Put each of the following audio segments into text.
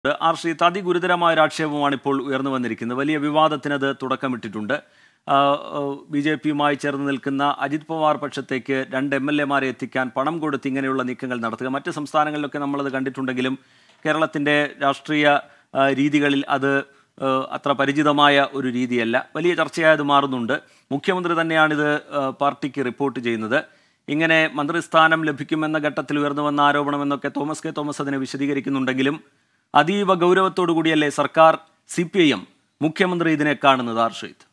R Sreeth അതിഗുരുതരമായ ഒരു ആക്ഷേപമാണ് ഇപ്പോൾ ഉയർന്നു വന്നിരിക്കുന്നത് വലിയ വിവാദത്തിനത് തുടക്കമിട്ടിട്ടുണ്ട് ബി ജെ പിയുമായി ചേർന്ന് നിൽക്കുന്ന അജിത് പവാർ പക്ഷത്തേക്ക് രണ്ട് എം എൽ എമാരെ എത്തിക്കാൻ പണം കൊടുത്ത് ഇങ്ങനെയുള്ള നീക്കങ്ങൾ നടത്തുക മറ്റ് സംസ്ഥാനങ്ങളിലൊക്കെ നമ്മളത് കണ്ടിട്ടുണ്ടെങ്കിലും കേരളത്തിൻ്റെ രാഷ്ട്രീയ ആ, രീതികളിൽ അത് ആ, അത്ര പരിചിതമായ ഒരു രീതിയല്ല വലിയ ചർച്ചയായത് മാറുന്നുണ്ട് മുഖ്യമന്ത്രി തന്നെയാണിത് ആ, പാർട്ടിക്ക് റിപ്പോർട്ട് ചെയ്യുന്നത് ഇങ്ങനെ മന്ത്രിസ്ഥാനം ലഭിക്കുമെന്ന ഘട്ടത്തിൽ ഉയർന്നു വന്ന ആരോപണമെന്നൊക്കെ തോമസ് കെ തോമസ് അതിനെ വിശദീകരിക്കുന്നുണ്ടെങ്കിലും അതീവ ഗൗരവത്തോടു കൂടിയല്ലേ സർക്കാർ സി പി ഐ എം മുഖ്യമന്ത്രി ഇതിനെ കാണുന്നത് ആർഷീത്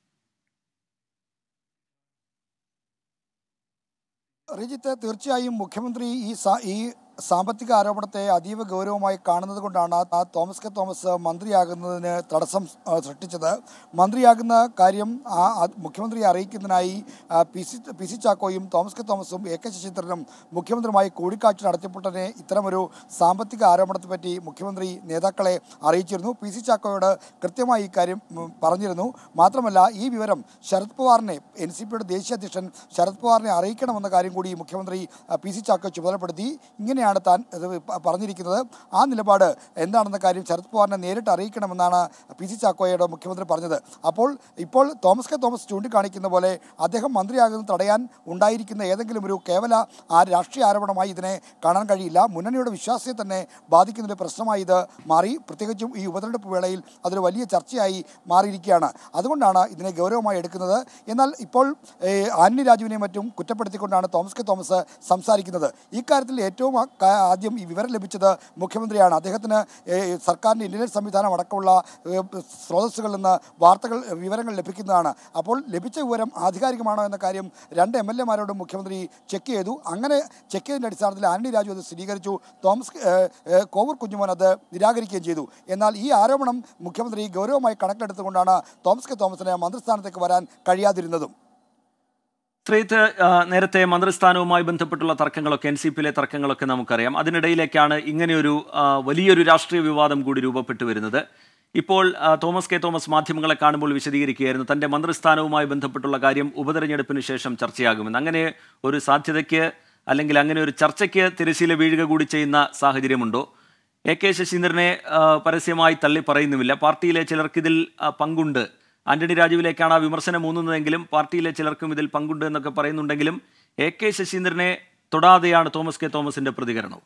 റിജിത്ത് തീർച്ചയായും മുഖ്യമന്ത്രി ഈ സാ- ഈ സാമ്പത്തിക ആരോപണത്തെ അതീവ ഗൗരവമായി കാണുന്നത് കൊണ്ടാണ് ആ തോമസ് കെ തോമസ് മന്ത്രിയാകുന്നതിന് തടസ്സം ആ, സൃഷ്ടിച്ചത് മന്ത്രിയാകുന്ന കാര്യം ആ ആ മുഖ്യമന്ത്രിയെ അറിയിക്കുന്നതിനായി ആ, പി സി പി സി ചാക്കോയും തോമസ് കെ തോമസും എ കെ ശശീന്ദ്രനും മുഖ്യമന്ത്രിയുമായി കൂടിക്കാഴ്ച നടത്തിയപ്പോഴേ ഇത്തരമൊരു സാമ്പത്തിക ആരോപണത്തെപ്പറ്റി മുഖ്യമന്ത്രി നേതാക്കളെ അറിയിച്ചിരുന്നു പി സി ചാക്കോയോട് കൃത്യമായി ഈ കാര്യം ഉം, പറഞ്ഞിരുന്നു മാത്രമല്ല ഈ വിവരം ശരത് പവാറിനെ എൻ സി പിയുടെ ദേശീയ അധ്യക്ഷൻ ശരത് പവാറിനെ അറിയിക്കണമെന്ന കാര്യം കൂടി മുഖ്യമന്ത്രി ആ, പി സി ചാക്കോ ചുമതലപ്പെടുത്തി ഇങ്ങനെയാണ് താൻ ഇത് പ- പറഞ്ഞിരിക്കുന്നത് ആ നിലപാട് എന്താണെന്ന കാര്യം ശരത് പവാറിനെ നേരിട്ട് അറിയിക്കണമെന്നാണ് പി സി ചാക്കോയോട് മുഖ്യമന്ത്രി പറഞ്ഞത് അപ്പോൾ ഇപ്പോൾ തോമസ് കെ തോമസ് ചൂണ്ടിക്കാണിക്കുന്ന പോലെ അദ്ദേഹം മന്ത്രിയാകുന്നത് തടയാൻ ഉണ്ടായിരിക്കുന്ന ഏതെങ്കിലും ഒരു കേവല ആ രാഷ്ട്രീയ ആരോപണമായി ഇതിനെ കാണാൻ കഴിയില്ല മുന്നണിയുടെ വിശ്വാസത്തെ തന്നെ ബാധിക്കുന്ന ഒരു പ്രശ്നമായി ഇത് മാറി പ്രത്യേകിച്ചും ഈ ഉപതെരഞ്ഞെടുപ്പ് വേളയിൽ അതൊരു വലിയ ചർച്ചയായി മാറിയിരിക്കുകയാണ് അതുകൊണ്ടാണ് ഇതിനെ ഗൗരവമായി എടുക്കുന്നത് എന്നാൽ ഇപ്പോൾ ഏഹ്, ആന്റണി രാജുവിനെ മറ്റും കുറ്റപ്പെടുത്തിക്കൊണ്ടാണ് തോമസ് കെ തോമസ് സംസാരിക്കുന്നത് ഇക്കാര്യത്തിൽ ഏറ്റവും ആ- കാ- ആദ്യം ഈ വിവരം ലഭിച്ചത് മുഖ്യമന്ത്രിയാണ് അദ്ദേഹത്തിന് ഏഹ്, സർക്കാരിൻ്റെ ഇന്റർനെറ്റ് സംവിധാനം അടക്കമുള്ള ഏഹ്, സ്രോതസ്സുകളിൽ നിന്ന് വാർത്തകൾ ഏഹ്, വിവരങ്ങൾ ലഭിക്കുന്നതാണ് അപ്പോൾ ലഭിച്ച വിവരം ആധികാരികമാണോ എന്ന കാര്യം രണ്ട് എം എൽ എമാരോടും മുഖ്യമന്ത്രി ചെക്ക് ചെയ്തു അങ്ങനെ ചെക്ക് ചെയ്തതിൻ്റെ അടിസ്ഥാനത്തിൽ ആന്റണി രാജു അത് സ്ഥിരീകരിച്ചു തോമസ് ഏഹ്, ഏഹ്, കോവൂർ കുഞ്ഞുമോൻ അത് നിരാകരിക്കുകയും ചെയ്തു എന്നാൽ ഈ ആരോപണം മുഖ്യമന്ത്രി ഗൗരവമായി കണക്കിലെടുത്തുകൊണ്ടാണ് തോമസ് കെ തോമസിന് മന്ത്രിസ്ഥാനത്തേക്ക് വരാൻ കഴിയാതിരുന്നതും ശ്രീത്ത് ആ, നേരത്തെ മന്ത്രിസ്ഥാനവുമായി ബന്ധപ്പെട്ടുള്ള തർക്കങ്ങളൊക്കെ എൻ സി പിയിലെ തർക്കങ്ങളൊക്കെ നമുക്കറിയാം അതിനിടയിലേക്കാണ് ഇങ്ങനെയൊരു ആ, വലിയൊരു രാഷ്ട്രീയ വിവാദം കൂടി രൂപപ്പെട്ടു വരുന്നത് ഇപ്പോൾ ആ, തോമസ് കെ തോമസ് മാധ്യമങ്ങളെ കാണുമ്പോൾ വിശദീകരിക്കുകയായിരുന്നു തന്റെ മന്ത്രിസ്ഥാനവുമായി ബന്ധപ്പെട്ടുള്ള കാര്യം ഉപതെരഞ്ഞെടുപ്പിന് ശേഷം ചർച്ചയാകുമെന്ന് അങ്ങനെ ഒരു സാധ്യതയ്ക്ക് അല്ലെങ്കിൽ അങ്ങനെ ഒരു ചർച്ചയ്ക്ക് തിരശ്ശീല വീഴുക കൂടി ചെയ്യുന്ന സാഹചര്യമുണ്ടോ എ കെ ശശീന്ദ്രനെ ആ, പരസ്യമായി തള്ളി പറയുന്നുമില്ല പാർട്ടിയിലെ ചിലർക്കിതിൽ ആ, പങ്കുണ്ട് ആന്റണി രാജുവിലേക്കാണ് ആ വിമർശനം ഊന്നുന്നതെങ്കിലും പാർട്ടിയിലെ ചിലർക്കും ഇതിൽ പങ്കുണ്ട് എന്നൊക്കെ പറയുന്നുണ്ടെങ്കിലും എ കെ ശശീന്ദ്രനെ തൊടാതെയാണ് തോമസ് കെ തോമസിന്റെ പ്രതികരണം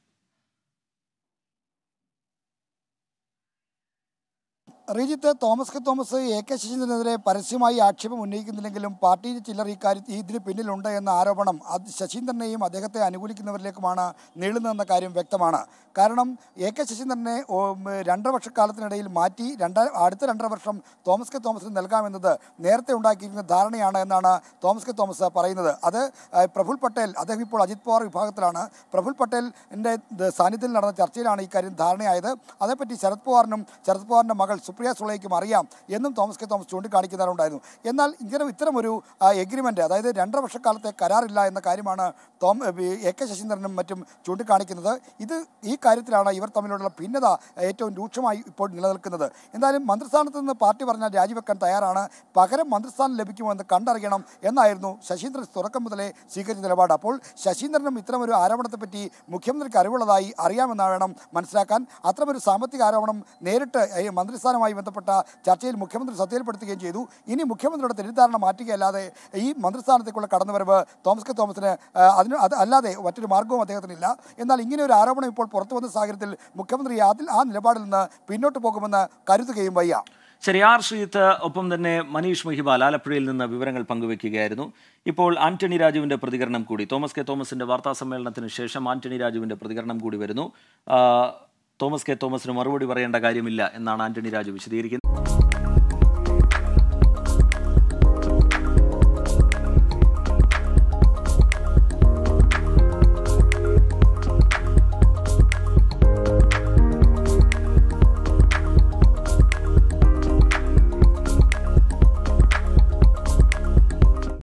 Rejith Thomas K Thomas A K ശശീന്ദ്രനെതിരെ പരസ്യമായി ആക്ഷേപം ഉന്നയിക്കുന്നില്ലെങ്കിലും പാർട്ടിയിൽ ചിലർ ഇക്കാര്യത്തിൽ ഇതിന് പിന്നിലുണ്ട് എന്ന ആരോപണം അത് ശശീന്ദ്രനെയും അദ്ദേഹത്തെ അനുകൂലിക്കുന്നവരിലേക്കുമാണ് നീളുന്നതെന്ന കാര്യം വ്യക്തമാണ് കാരണം എ കെ ശശീന്ദ്രനെ ഓ, ഉം, രണ്ടര വർഷക്കാലത്തിനിടയിൽ മാറ്റി രണ്ട അടുത്ത രണ്ടര വർഷം തോമസ് കെ തോമസിന് നൽകാമെന്നത് നേരത്തെ ഉണ്ടാക്കിയിരിക്കുന്ന ധാരണയാണ് എന്നാണ് തോമസ് കെ തോമസ് പറയുന്നത് അത് ആ, പ്രഫുൽ പട്ടേൽ അദ്ദേഹം ഇപ്പോൾ അജിത് പവാർ വിഭാഗത്തിലാണ് പ്രഫുൽ പട്ടേലിൻ്റെ സാന്നിധ്യത്തിൽ നടന്ന ചർച്ചയിലാണ് ഇക്കാര്യം ധാരണയായത് അതേപ്പറ്റി ശരത് പവാറിനും ശരത് പവാറിൻ്റെ മകൾ സുപ്രിയ സുളയ്ക്കും അറിയാം എന്നും തോമസ് കെ തോമസ് ചൂണ്ടിക്കാണിക്കുന്നുണ്ടായിരുന്നു എന്നാൽ ഇങ്ങനെ ഇത്തരമൊരു എഗ്രിമെൻ്റ് അതായത് രണ്ടര വർഷക്കാലത്തെ കരാറില്ല എന്ന കാര്യമാണ് തോം എ കെ ശശീന്ദ്രനും മറ്റും ചൂണ്ടിക്കാണിക്കുന്നത് ഇത് ഈ കാര്യത്തിലാണ് ഇവർ തമ്മിലുള്ള ഭിന്നത ഏറ്റവും രൂക്ഷമായി ഇപ്പോൾ നിലനിൽക്കുന്നത് എന്തായാലും മന്ത്രിസ്ഥാനത്ത് നിന്ന് പാർട്ടി പറഞ്ഞാൽ രാജിവെക്കാൻ തയ്യാറാണ് പകരം മന്ത്രിസ്ഥാനം ലഭിക്കുമോ എന്ന് കണ്ടറിയണം എന്നായിരുന്നു ശശീന്ദ്രൻ തുടക്കം മുതലേ സ്വീകരിച്ച നിലപാട് അപ്പോൾ ശശീന്ദ്രനും ഇത്തരമൊരു ആരോപണത്തെപ്പറ്റി മുഖ്യമന്ത്രിക്ക് അറിവുള്ളതായി അറിയാമെന്ന് വേണം മനസ്സിലാക്കാൻ അത്തരമൊരു സാമ്പത്തിക ആരോപണം നേരിട്ട് ഈ മന്ത്രിസ്ഥാനവുമായി ബന്ധപ്പെട്ട ചർച്ചയിൽ മുഖ്യമന്ത്രി ശ്രദ്ധയിൽപ്പെടുത്തുകയും ചെയ്തു ഇനി മുഖ്യമന്ത്രിയുടെ തെറ്റിദ്ധാരണ മാറ്റുകയല്ലാതെ ഈ മന്ത്രിസ്ഥാനത്തേക്കുള്ള കടന്നുവരവ് തോമസ് കെ തോമസിന് ആ, അതിന് അത് അല്ലാതെ മറ്റൊരു മാർഗവും അദ്ദേഹത്തിനില്ല എന്നാൽ ഇങ്ങനെ ഒരു ആരോപണം ഇപ്പോൾ പുറത്തു വന്ന സാഹചര്യത്തിൽ മുഖ്യമന്ത്രി അതിൽ ആ നിലപാടിൽ നിന്ന് പിന്നോട്ട് പോകുമെന്ന് കരുതുകയും വയ്യ ശരി ആർ ശ്രീത്ത് ഒപ്പം തന്നെ മനീഷ് മഹിബാൽ ആലപ്പുഴയിൽ നിന്ന് വിവരങ്ങൾ പങ്കുവെക്കുകയായിരുന്നു ഇപ്പോൾ ആന്റണി രാജുവിന്റെ പ്രതികരണം കൂടി തോമസ് കെ തോമസിന്റെ വാർത്താ സമ്മേളനത്തിന് ശേഷം ആന്റണി രാജുവിന്റെ പ്രതികരണം കൂടി വരുന്നു ആ, തോമസ് കെ തോമസിന് മറുപടി പറയേണ്ട കാര്യമില്ല എന്നാണ് ആന്റണി രാജു വിശദീകരിക്കുന്നത്